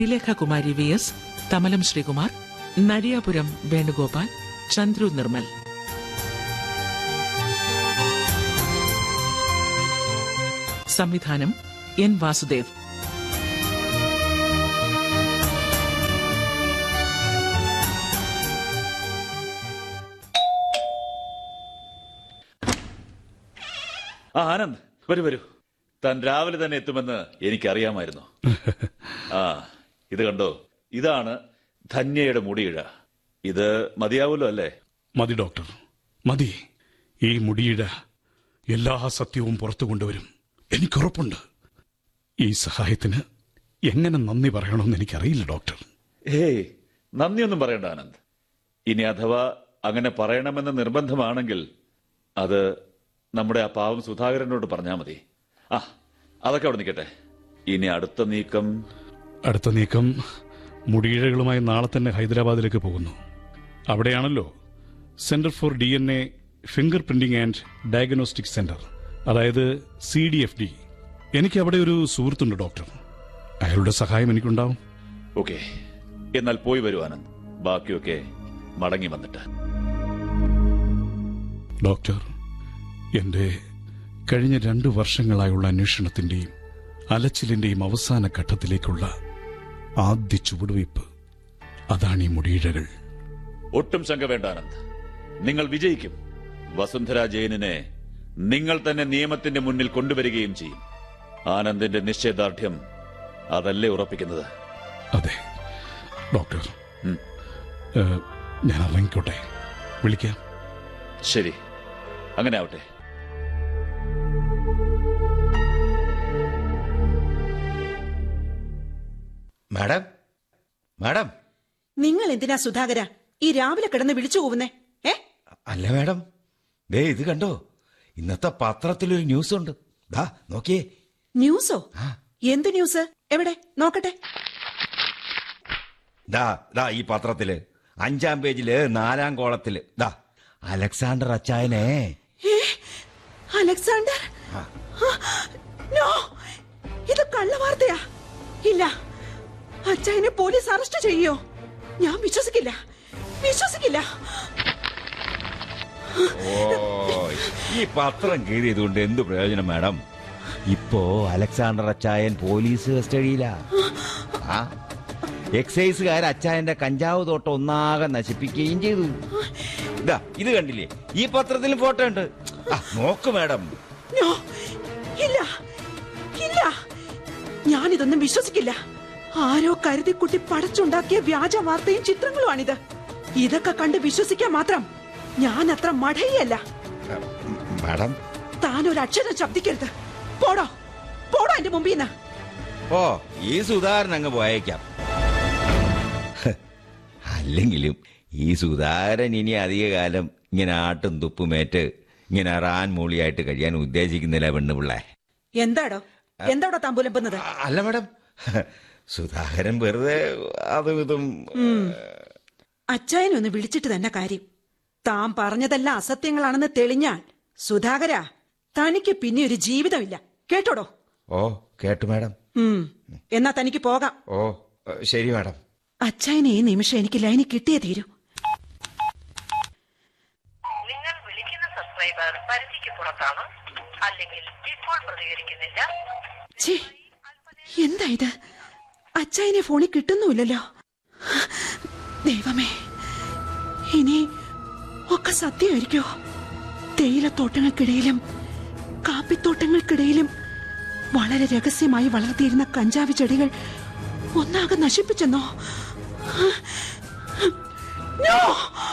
Sreelekha Kumari V S Thamalam Sreekumar Nariyapuram Venugopal Chandru Nirmal സംവിധാനം N Vasudev ആ ആനന്ദ് വരൂ വരൂ താൻ രാവിലെ തന്നെ എത്തുമെന്ന് എനിക്കറിയാമായിരുന്നു ആ ഇത് കണ്ടോ ഇതാണ് ധന്യയുടെ മുടിയിഴ ഇത് മതിയാവുമല്ലോ അല്ലേ മതി ഡോക്ടർ മതി ഈ മുടിയിഴ എല്ലാ സത്യവും പുറത്തു കൊണ്ടുവരും എനിക്കുറപ്പുണ്ട് ഈ സഹായത്തിന് എങ്ങനെ നന്ദി പറയണമെന്ന് എനിക്കറിയില്ല ഡോക്ടർ ഏയ് നന്ദിയൊന്നും പറയണ്ട ആനന്ദ് ഇനി അഥവാ അങ്ങനെ പറയണമെന്ന് നിർബന്ധമാണെങ്കിൽ അത് നമ്മുടെ ആ പാവം സുധാകരനോട് പറഞ്ഞാൽ മതി ആ അതൊക്കെ അവിടെ നിൽക്കട്ടെ ഇനി അടുത്ത നീക്കം അടുത്ത നീക്കം മുടിയിഴകളുമായി നാളെ തന്നെ ഹൈദരാബാദിലേക്ക് പോകുന്നു അവിടെയാണല്ലോ centre for D N A fingerprinting and diagnostic centre അതായത് സി ഡി എഫ് ഡി എനിക്ക് അവിടെ ഒരു സുഹൃത്തുണ്ട് ഡോക്ടർ അയാളുടെ സഹായം എനിക്കുണ്ടാവും ഓക്കെ എന്നാൽ പോയി വരൂ ആനന്ദ് ബാക്കിയൊക്കെ മടങ്ങി വന്നിട്ട് ഡോക്ടർ എന്റെ കഴിഞ്ഞ രണ്ട് വർഷങ്ങളായുള്ള അന്വേഷണത്തിന്റെയും അലച്ചിലിന്റെയും അവസാന ഘട്ടത്തിലേക്കുള്ള ആദ്യ ചുവടുവയ്പ് അതാണ് ഈ മുടിയിഴകൾ ഒട്ടും ശങ്ക വേണ്ട ആനന്ദ് നിങ്ങൾ വിജയിക്കും വസുന്ധര ജയനിനെ നിങ്ങൾ തന്നെ നിയമത്തിന്റെ മുന്നിൽ കൊണ്ടുവരികയും ചെയ്യും ആനന്ദിന്റെ നിശ്ചയദാർഢ്യം അതല്ലേ ഉറപ്പിക്കുന്നത് അതെ ഡോക്ടർ ഉം. ഏ, ഞാൻ ഇറങ്ങിക്കോട്ടെ വിളിക്കാം ശരി അങ്ങനെ ആവട്ടെ മാഡം മാഡം നിങ്ങൾ എന്തിനാ സുധാകര ഈ രാവിലെ കിടന്ന് വിളിച്ചു പോവുന്നേ ഏ അല്ല മാഡം ദേ ഇത് കണ്ടോ ഇന്നത്തെ പത്രത്തിലൊരു ന്യൂസ് ഉണ്ട് ദാ നോക്കിയേ ന്യൂസോ എന്ത് ന്യൂസ് എവിടെ നോക്കട്ടെ ദാ ദാ ഈ പത്രത്തില് അഞ്ചാം പേജില് നാലാം കോളത്തില് ദാ അലക്സാണ്ടർ അച്ചായനെ ഏ അലക്സാണ്ടർ ആ, നോ ഇത് കള്ളവാർത്തയാ ഇല്ല അച്ചായനെ പോലീസ് അറസ്റ്റ് ചെയ്യോ ഞാൻ വിശ്വസിക്കില്ല വിശ്വസിക്കില്ല ഓ ഈ പത്രം കീറിയതുകൊണ്ട് എന്ത് പ്രയോജനം മാഡം ഇപ്പോ അലക്സാണ്ടർ അച്ചായൻ പോലീസ് കസ്റ്റഡിയിലാ ആ എക്സൈസുകാർ അച്ചായന്റെ കഞ്ചാവ് തോട്ടം ഒന്നാകെ നശിപ്പിക്കുകയും ചെയ്തു ഇതാ ഇത് കണ്ടില്ലേ ഈ പത്രത്തിൽ ഫോട്ടോ ഉണ്ട് ആ നോക്ക് മാഡം നോ ഇല്ല ഇല്ല ഞാനിതൊന്നും വിശ്വസിക്കില്ല ആരോ കരുതിക്കുട്ടി പടച്ചുണ്ടാക്കിയ വ്യാജ വാർത്തയും ചിത്രങ്ങളുമാണിത് ഇതൊക്കെ കണ്ട് വിശ്വസിക്കാൻ മാത്രം ഞാൻ അത്ര മടയല്ല മാഡം താനൊരു അക്ഷരം ശബ്ദിക്കരുത് പോടോ പോടോ എന്റെ മുമ്പിൽ നിന്ന് ഓ ഈ സുധാകരൻ അങ്ങ് പോയേക്കാം ഹ്, അല്ലെങ്കിലും ഈ സുധാകരൻ ഇനി അധിക കാലം ഇങ്ങനെ ആട്ടും തുപ്പുമേറ്റ് ഇങ്ങനെ റാൻ മൂളിയായിട്ട് കഴിയാൻ ഉദ്ദേശിക്കുന്നില്ല പെണ്ണുപിള്ളേ എന്താടോ എന്താടോ താമ്പുലമ്പുന്നത് അല്ല മാഡം സുധാകരൻ വെറുതെ അതും ഇതും അച്ചായനെ ഒന്ന് വിളിച്ചിട്ട് തന്നെ കാര്യം താൻ പറഞ്ഞതെല്ലാം അസത്യങ്ങളാണെന്ന് തെളിഞ്ഞാൽ സുധാകര തനിക്ക് പിന്നെ ഒരു ജീവിതമില്ല കേട്ടോടോ ഓ കേട്ടു മാഡം ഉം എന്നാ തനിക്ക് പോകാം ഓ ശരി മാഡം അച്ചായനെ ഈ നിമിഷം എനിക്ക് ലൈനിൽ കിട്ടിയേ തീരൂ നിങ്ങൾ വിളിക്കുന്ന സബ്സ്ക്രൈബർ പരിധിക്ക് പുറത്താണ് അല്ലെങ്കിൽ ഇപ്പോൾ പ്രതികരിക്കുന്നില്ല ഛേ എന്താ ഇത് അച്ചായനെ ഫോണിൽ കിട്ടുന്നുമില്ലല്ലോ ദൈവമേ ഇനി ഒക്കെ സത്യമായിരിക്കോ തേയിലത്തോട്ടങ്ങൾക്കിടയിലും കാപ്പിത്തോട്ടങ്ങൾക്കിടയിലും വളരെ രഹസ്യമായി വളർത്തിയിരുന്ന കഞ്ചാവ് ചെടികൾ ഒന്നാകെ നശിപ്പിച്ചെന്നോ നോ